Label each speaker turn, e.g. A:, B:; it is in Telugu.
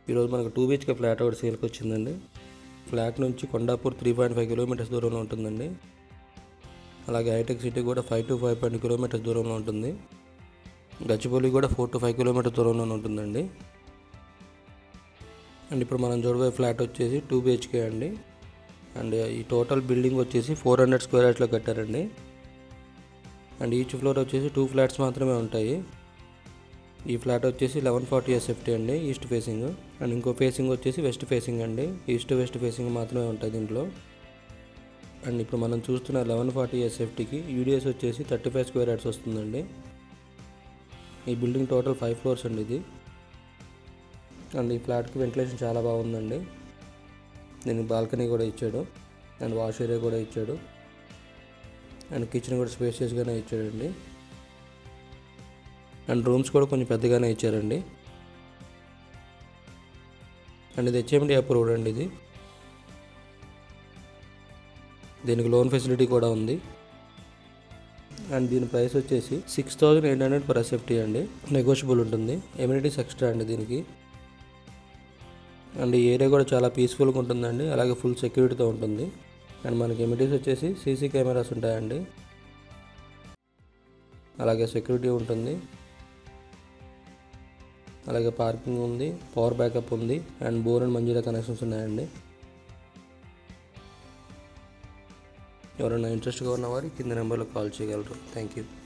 A: ఈరోజు మనకు టూ బీహెచ్కే ఫ్లాట్ ఒకటి సేల్కి వచ్చిందండి ఫ్లాట్ నుంచి Kondapur three point five kilometres దూరంలో ఉంటుందండి అలాగే హైటెక్ సిటీ కూడా five to five point kilometres దూరంలో ఉంటుంది గచ్చిబౌలి కూడా ఫోర్ టు ఫైవ్ కిలోమీటర్స్ దూరంలో ఉంటుందండి అండ్ ఇప్పుడు మనం చూడబోయే ఫ్లాట్ వచ్చేసి టూ బిహెచ్కే అండి అండ్ ఈ టోటల్ బిల్డింగ్ వచ్చేసి ఫోర్ హండ్రెడ్ స్క్వేర్ యార్డ్స్లో కట్టారండి అండ్ ఈచ్ ఫ్లోర్ వచ్చేసి టూ ఫ్లాట్స్ మాత్రమే ఉంటాయి ఈ ఫ్లాట్ వచ్చేసి లెవెన్ ఫార్టీ ఎస్ఎఫ్టీ అండి ఈస్ట్ ఫేసింగ్ అండ్ ఇంకో ఫేసింగ్ వచ్చేసి వెస్ట్ ఫేసింగ్ అండి ఈస్ట్ వెస్ట్ ఫేసింగ్ మాత్రమే ఉంటాయి దీంట్లో అండ్ ఇప్పుడు మనం చూస్తున్న లెవెన్ ఫార్టీ ఎస్ఎఫ్టీకి యూడిఎస్ వచ్చేసి థర్టీ ఫైవ్ స్క్వేర్ యార్డ్స్ వస్తుందండి ఈ బిల్డింగ్ టోటల్ ఫైవ్ ఫ్లోర్స్ అండి ఇది అండ్ ఈ ఫ్లాట్కి వెంటిలేషన్ చాలా బాగుందండి దీనికి బాల్కనీ కూడా ఇచ్చాడు అండ్ వాష్ ఏరియా కూడా ఇచ్చాడు అండ్ కిచెన్ కూడా స్పేషియస్గానే ఇచ్చాడండి అండ్ రూమ్స్ కూడా కొంచెం పెద్దగానే ఇచ్చారండి అండ్ ఇది హెచ్ఎండి అప్రూవ్డ్ అండి ఇది దీనికి లోన్ ఫెసిలిటీ కూడా ఉంది అండ్ దీని ప్రైస్ వచ్చేసి six thousand eight hundred per SFT అండి నెగోషియబుల్ ఉంటుంది ఎమ్యూనిటీస్ ఎక్స్ట్రా అండి దీనికి అండ్ ఈ ఏరియా కూడా చాలా పీస్ఫుల్గా ఉంటుందండి అలాగే ఫుల్ సెక్యూరిటీతో ఉంటుంది అండ్ మనకి ఎమ్యూనిటీస్ వచ్చేసి సీసీ కెమెరాస్ ఉంటాయండి అలాగే సెక్యూరిటీ ఉంటుంది అలాగే పార్కింగ్ ఉంది పవర్ బ్యాకప్ ఉంది and bore and Manjira connections ఉన్నాయండి ఎవరైనా ఇంట్రెస్ట్గా ఉన్నవారు కింద నెంబర్లో కాల్ చేయగలరు థ్యాంక్ యూ